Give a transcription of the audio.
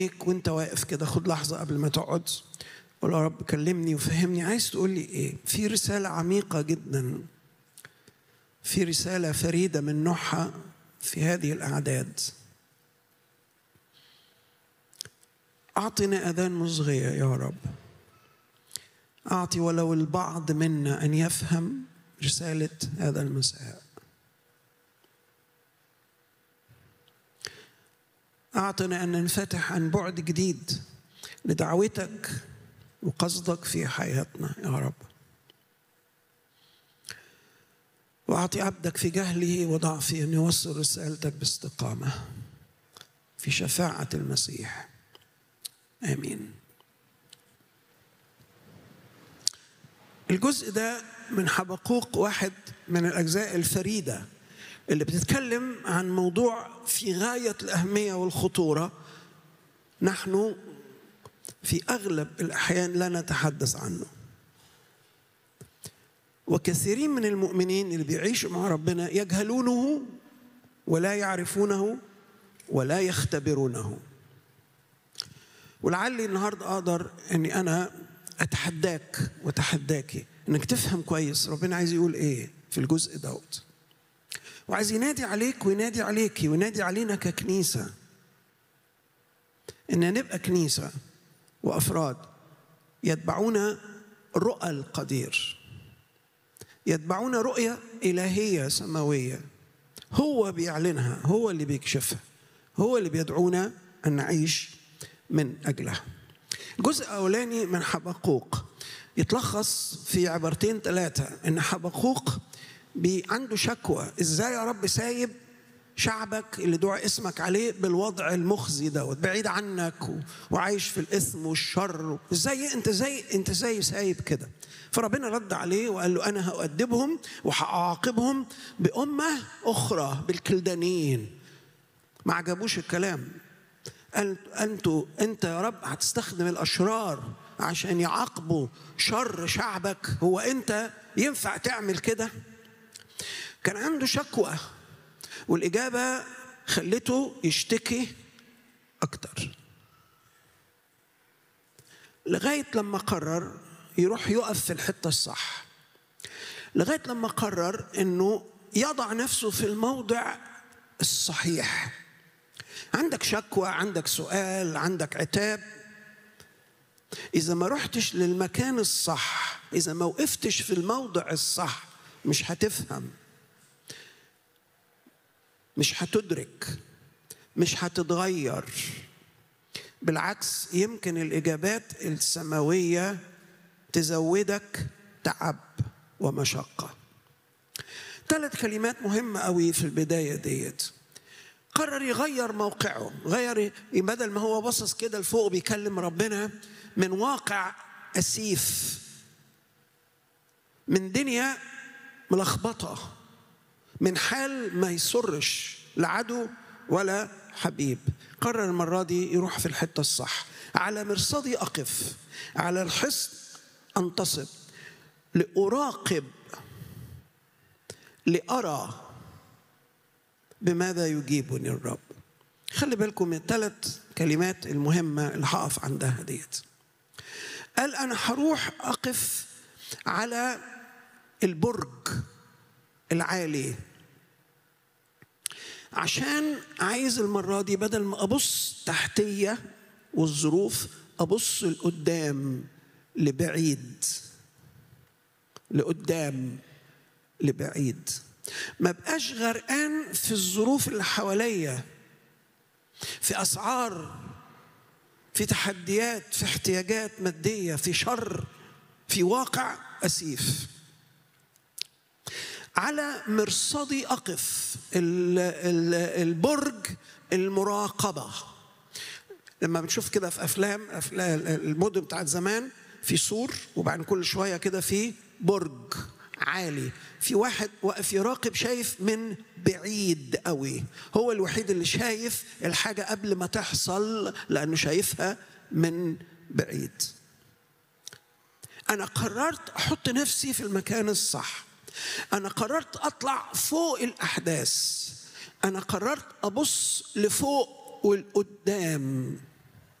عليك وانت واقف كده خد لحظه قبل ما تقعد قول يا رب كلمني وفهمني عايز تقول لي ايه في رساله عميقه جدا في رساله فريده من نوعها في هذه الاعداد اعطنا اذان مصغيه يا رب اعطي ولو البعض منا ان يفهم رساله هذا المساء اعطنا ان ننفتح عن بعد جديد لدعوتك وقصدك في حياتنا يا رب واعطي عبدك في جهله وضعفه ان يوصل رسالتك باستقامه في شفاعه المسيح امين الجزء ده من حبقوق واحد من الاجزاء الفريده اللي بتتكلم عن موضوع في غايه الاهميه والخطوره نحن في اغلب الاحيان لا نتحدث عنه وكثيرين من المؤمنين اللي بيعيشوا مع ربنا يجهلونه ولا يعرفونه ولا يختبرونه ولعلي النهارده اقدر اني انا اتحداك واتحداكي انك تفهم كويس ربنا عايز يقول ايه في الجزء دوت وعايز ينادي عليك وينادي عليكي وينادي علينا ككنيسه ان نبقى كنيسه وافراد يتبعون رؤى القدير يتبعون رؤيه الهيه سماويه هو بيعلنها هو اللي بيكشفها هو اللي بيدعونا ان نعيش من اجلها الجزء الاولاني من حبقوق يتلخص في عبارتين ثلاثه ان حبقوق عنده شكوى ازاي يا رب سايب شعبك اللي دعا اسمك عليه بالوضع المخزي دوت بعيد عنك وعايش في الاثم والشر ازاي انت زي انت زي سايب كده فربنا رد عليه وقال له انا هؤدبهم وهعاقبهم بامه اخرى بالكلدانيين ما عجبوش الكلام قال انتوا انت يا رب هتستخدم الاشرار عشان يعاقبوا شر شعبك هو انت ينفع تعمل كده كان عنده شكوى والإجابة خلته يشتكي أكتر لغاية لما قرر يروح يقف في الحتة الصح لغاية لما قرر أنه يضع نفسه في الموضع الصحيح عندك شكوى عندك سؤال عندك عتاب إذا ما رحتش للمكان الصح إذا ما وقفتش في الموضع الصح مش هتفهم مش هتدرك مش هتتغير بالعكس يمكن الاجابات السماويه تزودك تعب ومشقه ثلاث كلمات مهمه قوي في البدايه ديت قرر يغير موقعه غير بدل ما هو باصص كده لفوق بيكلم ربنا من واقع اسيف من دنيا ملخبطه من حال ما يسرش لا عدو ولا حبيب قرر المرة دي يروح في الحتة الصح على مرصدي أقف على الحصن أنتصب لأراقب لأرى بماذا يجيبني الرب خلي بالكم من الثلاث كلمات المهمة اللي هقف عندها ديت قال أنا هروح أقف على البرج العالي عشان عايز المرة دي بدل ما أبص تحتية والظروف أبص لقدام لبعيد لقدام لبعيد ما بقاش غرقان في الظروف اللي حواليا في أسعار في تحديات في احتياجات مادية في شر في واقع أسيف على مرصدي أقف البرج المراقبة لما بنشوف كده في أفلام المدن بتاعت زمان في سور وبعدين كل شوية كده في برج عالي في واحد واقف يراقب شايف من بعيد قوي هو الوحيد اللي شايف الحاجة قبل ما تحصل لأنه شايفها من بعيد أنا قررت أحط نفسي في المكان الصح أنا قررت أطلع فوق الأحداث أنا قررت أبص لفوق والقدام